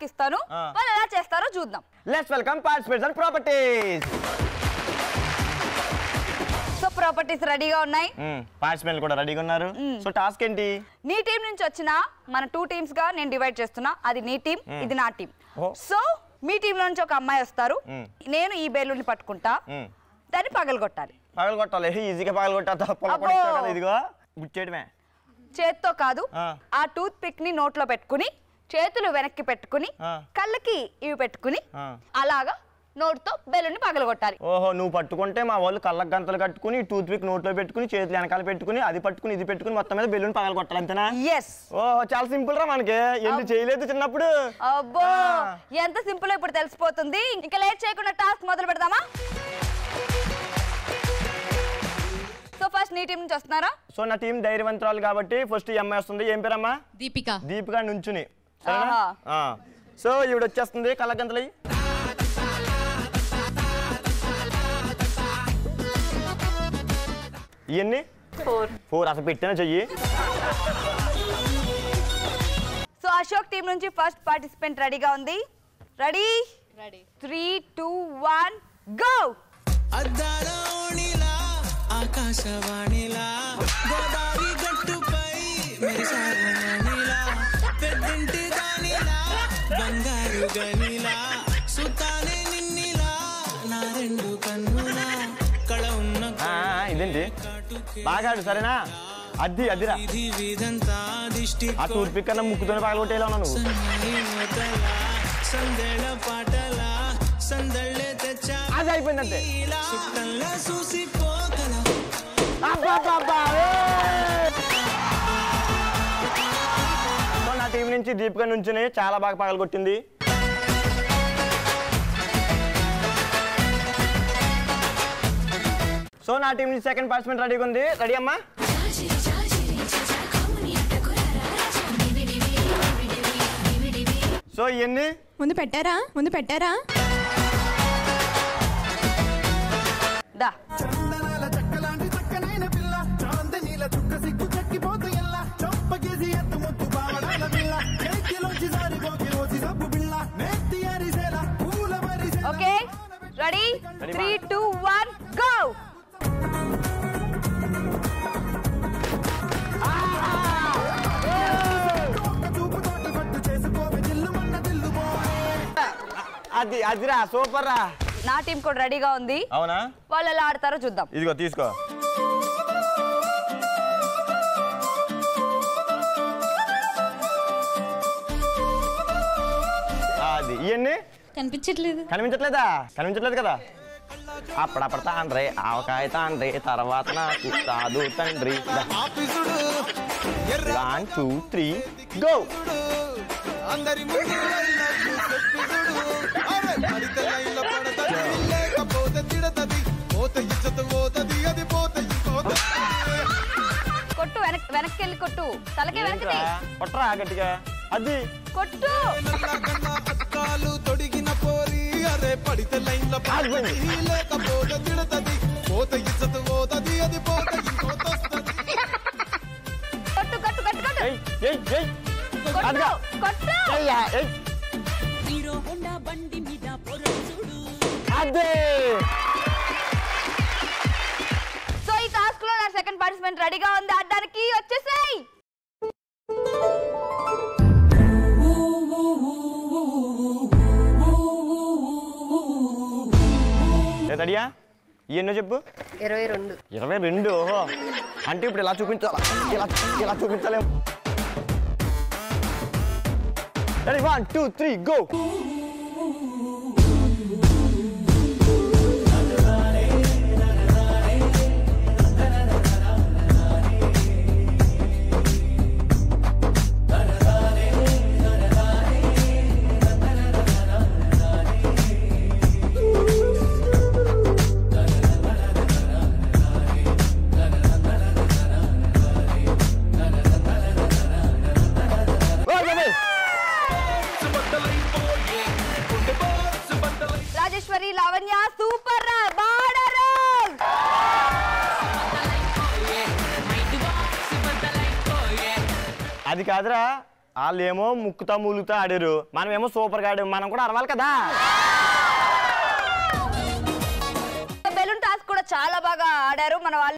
ఇస్తాను ఆ. వాళ్ళు ఎలా చేస్తారో చూద్దాం let's welcome participants and properties so properties రెడీగా ఉన్నాయి పార్టిసిపెంట్లు కూడా రెడీగా ఉన్నారు సో టాస్క్ ఏంటి నీ టీం నుంచి వచ్చిన మన టూ టీమ్స్ గా నేను డివైడ్ చేస్తున్నా అది నీ టీం ఇది నా టీం ఓ. సో మీ టీం నుంచి ఒక అమ్మాయి వస్తారు మ్మ్. నేను ఈ బెలూన్ పట్టుకుంటా మ్మ్. దాన్ని పగలగొట్టాలి పగలు కొట్టాలి ఈజీగా పగలు కొట్టా పొల అబ్బో. కొట్టావు కదా ఇదిగో గుచ్చేయడమే చేత్తో కాదు ఆ. ఆ టూత్ పిక్ ని నోట్లో పెట్టుకుని చేతులు వెనక్కి పెట్టుకుని ఆ. కళ్ళకి ఇవి పెట్టుకుని ఆ. అలాగా నోట్తో బెలూన్ ని పగలగొట్టాలి ఓహో నువ్వు పట్టుకుంటే మా వాళ్ళు కళ్ళకు గంతలు కట్టుకుని టూత్ పిక్ నోట్లో పెట్టుకుని చేతులు వెనకాల పెట్టుకుని అది పట్టుకుని ఇది పెట్టుకుని మొత్తం మీద బెలూన్ పగలు కొట్టాలి అంతేనా ఎస్ ఓహో చాలా సింపుల్ రా మనకి ఎందుకు చేయలేదు చిన్నప్పుడు అబ్బో ఆ. ఎంత సింపుల్ ఇప్పుడు తెలిసిపోతుంది ఇంకా లేట్ చేయకుండా టాస్క్ మొదలు పెడదామా సో ఫస్ట్ నీ టీం నుంచి వస్తున్నారా సో నా టీం ధైర్యవంతురాలు కాబట్టి ఫస్ట్ ఈ అమ్మాయి వస్తుంది ఏం పేరమ్మా దీపిక దీపిక నుంచుని సరేనా ఆహా. ఆ. సో ఈవిడ వచ్చేస్తుంది కళ్ళగంతలు ఇవన్నీ ఫోర్ ఫోర్ అసలు పెట్టినా చెయ్యి సో అశోక్ టీం నుంచి ఫస్ట్ పార్టిసిపెంట్ రెడీగా ఉంది ready ready three two one go అద్దాల ఓణిలా ఆకాశవాణిలా గోదావరి గట్టుపై మెరిసాగులా పెద్దింటి దానిలా బంగారు గనిలా సుతానే నిన్నిలా నా రెండు కన్నులా కళ ఉన్న ఆ, ఆ, ఇదేంటి బాగా ఆడు సరేనా అద్ది అద్దిరా ఇది విధంతా దిష్టి ఆ టూత్ పిక్ కన్నా ముక్కుతోనే పగలగొట్టేలా ఉన్నావు నువ్వు మొదలా సందెళ పాటలా సందళ్ళే తెచ్చా అది అయిపోయిందంటే సుట్టంలా చూసిపోగల అబ్బబ్బబ్బా, ఏయ్! సో నా టీం నుంచి దీపిక నుంచుని చాలా బాగా పగలగొట్టింది సో నా టీం నుంచి సెకండ్ పార్టిసిపెంట్ రెడీగా ఉంది రెడీ అమ్మా సో ఇవన్నీ ముందు పెట్టారా ముందు పెట్టారా దా చందనాల చక్కలాంటి చక్కనైన పిల్ల చాందనీల చుక్క సిగ్గు చక్కిపోతు ఎల్ల చంపకేసి ఎత్తు ముత్తు బావడాల పిల్ల చేతిలోంచి జారిపోకి రోజు సబ్బు పిల్ల నెత్తి అరిసేల పూల మరిసెల okay ready Ready, three ma. Two one go ఒక్క చూపుతోటి పట్టు చేసుకోవే జిల్లు మన్న దిల్లు పోవే అది అదిరా సూపర్ రా నా టీం కూడా రెడీగా ఉంది అవునా వాళ్ళు ఎలా ఆడతారో చూద్దాం ఇదిగో తీసుకో అది ఇవన్నీ కనిపించట్లేదు కనిపించట్లేదా కనిపించట్లేదు కదా అప్పుడప్పుడు తాండ్రి ఆవకాయ తాండ్రి తర్వాత నాకు కాదు తండ్రి ఆఫీసుడు ఎర్ర వన్ టూ త్రీ గో అందరి ముందు చెప్పిదుడు అరే పడితే లైన్లో పడతది లేకపోతే తిడతది పోత ఇచ్చత పోతది అది పోత ఇంకోతది కొట్టు వెనక్ వెనక్కి వెళ్ళి కొట్టు తలకే వెనక్కి కొట్టరా గట్టిగా అది కొట్టు నల్లగన్న అక్కాలు తొడిగిన పోరి అరే పడితే లైన్ల పడతది లేకపోతే తిడతది పోత ఇచ్చత పోతది అది పోత ఇంకోతొస్తది కొట్టు కొట్టు కొట్టు కొట్టు ఏయ్ ఏయ్ ఏయ్ కొట్టు అదిగా కొట్టు ఏయ్యా, ఏయ్ హీరో హోండా బండి మీద పొరచుడు అదే సో ఈ టాస్క్ లో నా సెకండ్ పార్టిసిపెంట్ రెడీగా ఉంది ఆడడానికి వచ్చేసాయి రెడీయా ఎన్నో చెప్పు ఇరవై రెండు ఇరవై రెండు ఓహో అంటే ఇప్పుడు ఇలా చూపించాలా ఇలా ఇలా చూపించలేం ready one two three go Rajeshwari Lavanya super రా బాడరు అది కాదురా వాళ్ళు ఏమో ముక్కుతా మూలుగుతా ఆడారు మనం ఏమో సూపర్గా ఆడాము మనం కూడా అరవాలి కదా బెలూన్ టాస్క్ కూడా చాలా బాగా ఆడారు మన వాళ్ళు